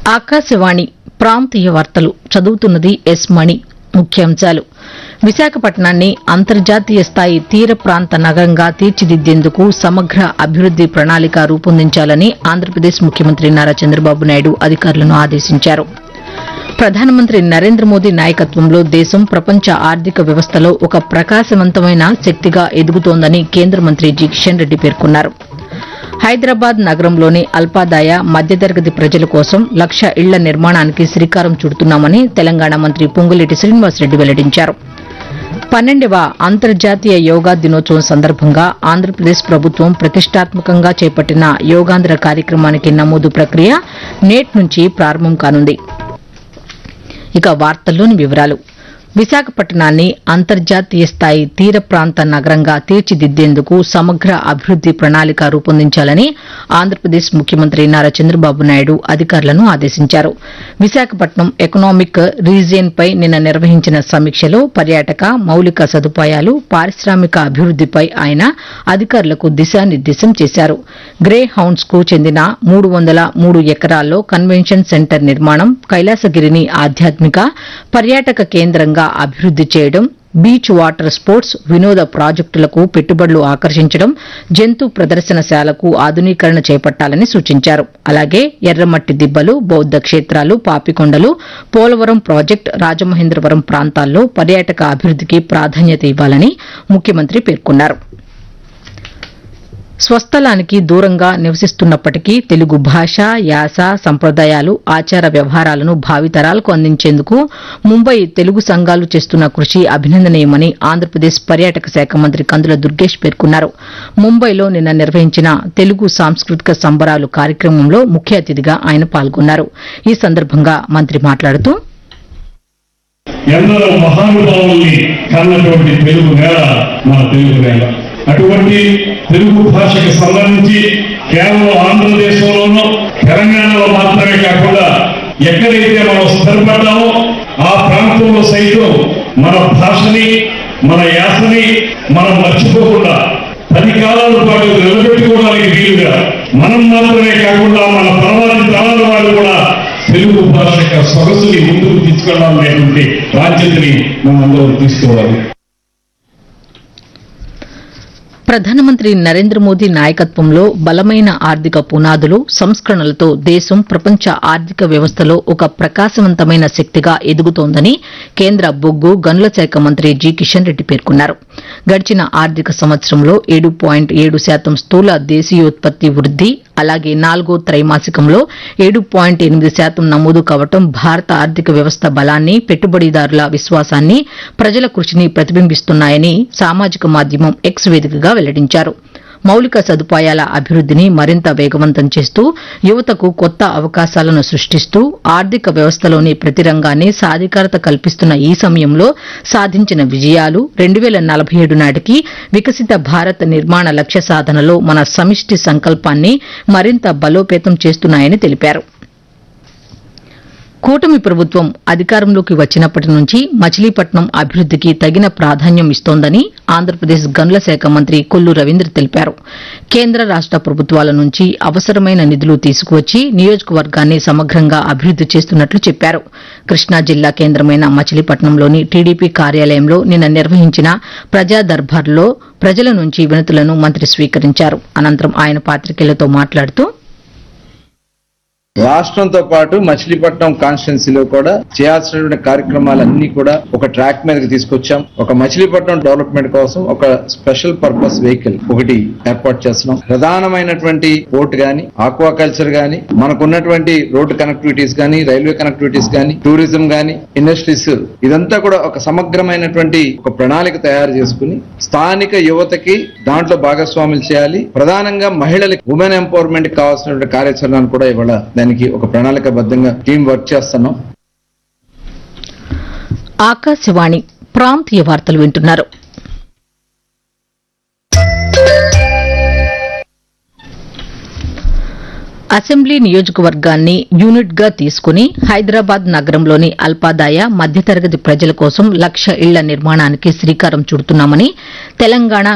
ఆకాశవాణి ప్రాంతీయ వార్తలు చదువుతున్నది ఎస్ మణి ముఖ్యాంశాలు విశాఖపట్నాన్ని అంతర్జాతీయ స్థాయి తీర ప్రాంత నగరంగా తీర్చిదిద్దేందుకు సమగ్ర అభివృద్ది ప్రణాళిక రూపొందించాలని ఆంధ్రప్రదేశ్ ముఖ్యమంత్రి నారా చంద్రబాబు నాయుడు అధికారులను ఆదేశించారు ప్రధానమంత్రి నరేంద్ర మోదీ నాయకత్వంలో దేశం ప్రపంచ ఆర్థిక వ్యవస్థలో ఒక ప్రకాశవంతమైన శక్తిగా ఎదుగుతోందని కేంద్ర మంత్రి జి కిషన్ రెడ్డి పేర్కొన్నారు హైదరాబాద్ నగరంలోని అల్పాదాయ మధ్యతరగతి ప్రజల కోసం లక్ష ఇళ్ల నిర్మాణానికి శ్రీకారం చుడుతున్నామని తెలంగాణ మంత్రి పొంగులేటి శ్రీనివాసరెడ్డి వెల్లడించారు పన్నెండవ అంతర్జాతీయ యోగా దినోత్సవం సందర్భంగా ఆంధ్రప్రదేశ్ ప్రభుత్వం ప్రతిష్టాత్మకంగా చేపట్టిన యోగాంధ్ర కార్యక్రమానికి నమోదు ప్రక్రియ నేటి నుంచి ప్రారంభం కానుంది ఇక వార్తల్లోని వివరాలు విశాఖపట్నాన్ని అంతర్జాతీయ స్థాయి తీర ప్రాంత నగరంగా తీర్చిదిద్దేందుకు సమగ్ర అభివృద్ది ప్రణాళిక రూపొందించాలని ఆంధ్రప్రదేశ్ ముఖ్యమంత్రి నారా చంద్రబాబు నాయుడు అధికారులను ఆదేశించారు విశాఖపట్నం ఎకనామిక్ రీజియన్ పై నిన్న నిర్వహించిన సమీక్షలో పర్యాటక మౌలిక సదుపాయాలు పారిశ్రామిక అభివృద్దిపై ఆయన అధికారులకు దిశానిర్దేశం చేశారు గ్రే హౌండ్స్ కు చెందిన మూడు వందల మూడు ఎకరాల్లో కన్వెన్షన్ సెంటర్ నిర్మాణం కైలాసగిరిని ఆధ్యాత్మిక పర్యాటక కేంద్రంగా అభివృద్ది చేయడం బీచ్ వాటర్ స్పోర్ట్స్ వినోద ప్రాజెక్టులకు పెట్టుబడులు ఆకర్షించడం జంతు ప్రదర్శనశాలకు ఆధునీకరణ చేపట్టాలని సూచించారు అలాగే ఎర్రమట్టి దిబ్బలు బౌద్ధ క్షేత్రాలు పాపికొండలు పోలవరం ప్రాజెక్టు రాజమహేంద్రవరం ప్రాంతాల్లో పర్యాటక అభివృద్దికి ప్రాధాన్యత ఇవ్వాలని ముఖ్యమంత్రి పేర్కొన్నారు స్వస్థలానికి దూరంగా నివసిస్తున్నప్పటికీ తెలుగు భాష యాస సంప్రదాయాలు ఆచార వ్యవహారాలను భావితరాలకు అందించేందుకు ముంబై తెలుగు సంఘాలు చేస్తున్న కృషి అభినందనీయమని ఆంధ్రప్రదేశ్ పర్యాటక శాఖ మంత్రి కందుల దుర్గేష్ పేర్కొన్నారు ముంబైలో నిన్న నిర్వహించిన తెలుగు సాంస్కృతిక సంబరాలు కార్యక్రమంలో ముఖ్య అతిథిగా ఆయన పాల్గొన్నారు ఈ సందర్భంగా మంత్రి మాట్లాడుతూ ఎందరో మహానుభావుల్ని కన్నటువంటి తెలుగు నేల మన తెలుగు నేల అటువంటి తెలుగు భాషకి సంబంధించి కేవలం ఆంధ్రదేశంలోనూ తెలంగాణలో మాత్రమే కాకుండా ఎక్కడైతే మనం స్థిరపడ్డామో ఆ ప్రాంతంలో సైతం మన భాషని మన యాసని మనం మర్చిపోకుండా పది కాలాల పాటు నిలబెట్టుకోవడానికి వీలుగా మనం మాత్రమే కాకుండా మన పరవాది తరాల వాళ్ళు కూడా తెలుగు భాష యొక్క సొగసుని ముందుకు తీసుకెళ్లాలనేటువంటి బాధ్యతని మనం అందరం తీసుకోవాలి ప్రధానమంత్రి నరేంద్ర మోదీ నాయకత్వంలో బలమైన ఆర్థిక పునాదులు సంస్కరణలతో దేశం ప్రపంచ ఆర్థిక వ్యవస్థలో ఒక ప్రకాశవంతమైన శక్తిగా ఎదుగుతోందని కేంద్ర బొగ్గు గనుల శాఖ మంత్రి జి కిషన్ రెడ్డి పేర్కొన్నారు గడిచిన ఆర్థిక సంవత్సరంలో ఏడు పాయింట్ ఏడు శాతం స్థూల దేశీయోత్పత్తి వృద్ది అలాగే నాలుగో త్రైమాసికంలో ఏడు పాయింట్ ఎనిమిది శాతం నమోదు కావడం భారత ఆర్థిక వ్యవస్థ బలాన్ని పెట్టుబడిదారుల విశ్వాసాన్ని ప్రజల కృషిని ప్రతిబింబిస్తున్నాయని సామాజిక మాధ్యమం ఎక్స్ వేదికగా వెల్లడించారు మౌలిక సదుపాయాల అభివృద్దిని మరింత వేగవంతం చేస్తూ యువతకు కొత్త అవకాశాలను సృష్టిస్తూ ఆర్థిక వ్యవస్థలోని ప్రతి రంగాన్ని సాధికారత కల్పిస్తున్న ఈ సమయంలో సాధించిన విజయాలు రెండు వేల నలభై ఏడు నాటికి వికసిత భారత్ నిర్మాణ లక్ష్య సాధనలో మన సమిష్టి సంకల్పాన్ని మరింత బలోపేతం చేస్తున్నాయని తెలిపారు కూటమి ప్రభుత్వం అధికారంలోకి వచ్చినప్పటి నుంచి మచిలీపట్నం అభివృద్దికి తగిన ప్రాధాన్యం ఇస్తోందని ఆంధ్రప్రదేశ్ గనుల శాఖ మంత్రి కొల్లు రవీంద్ర తెలిపారు కేంద్ర రాష్ట ప్రభుత్వాల నుంచి అవసరమైన నిధులు తీసుకువచ్చి నియోజకవర్గాన్ని సమగ్రంగా అభివృద్ది చేస్తున్నట్లు చెప్పారు కృష్ణా జిల్లా కేంద్రమైన మచిలీపట్నంలోని టీడీపీ కార్యాలయంలో నిన్న నిర్వహించిన ప్రజా దర్బార్లో ప్రజల నుంచి వినతులను మంత్రి స్వీకరించారు అనంతరం ఆయన పాతికేయులతో మాట్లాడుతూ రాష్ట్రంతో పాటు మచిలీపట్నం కాన్స్టిట్యున్సీలో కూడా చేయాల్సినటువంటి కార్యక్రమాలన్నీ కూడా ఒక ట్రాక్ మీదకి తీసుకొచ్చాం ఒక మచిలీపట్నం డెవలప్మెంట్ కోసం ఒక స్పెషల్ పర్పస్ వెహికల్ ఒకటి ఏర్పాటు చేస్తున్నాం ప్రధానమైనటువంటి పోర్ట్ గాని ఆక్వాకల్చర్ గాని మనకున్నటువంటి రోడ్డు కనెక్టివిటీస్ గాని రైల్వే కనెక్టివిటీస్ గాని టూరిజం గాని ఇండస్ట్రీస్ ఇదంతా కూడా ఒక సమగ్రమైనటువంటి ఒక ప్రణాళిక తయారు చేసుకుని స్థానిక యువతకి దాంట్లో భాగస్వాములు చేయాలి ప్రధానంగా మహిళలకి ఉమెన్ ఎంపవర్మెంట్ కావాల్సినటువంటి కార్యాచరణను కూడా ఇవాళ దానికి ఒక ప్రణాళికబద్ధంగా టీం వర్క్ చేస్తున్నాం ఆకాశవాణి ప్రాంతీయ వార్తలు వింటున్నారు అసెంబ్లీ నియోజకవర్గాన్ని యూనిట్ గా తీసుకుని హైదరాబాద్ నగరంలోని అల్పాదాయ మధ్యతరగతి ప్రజల కోసం లక్ష ఇళ్ల నిర్మాణానికి శ్రీకారం చుడుతున్నామని తెలంగాణ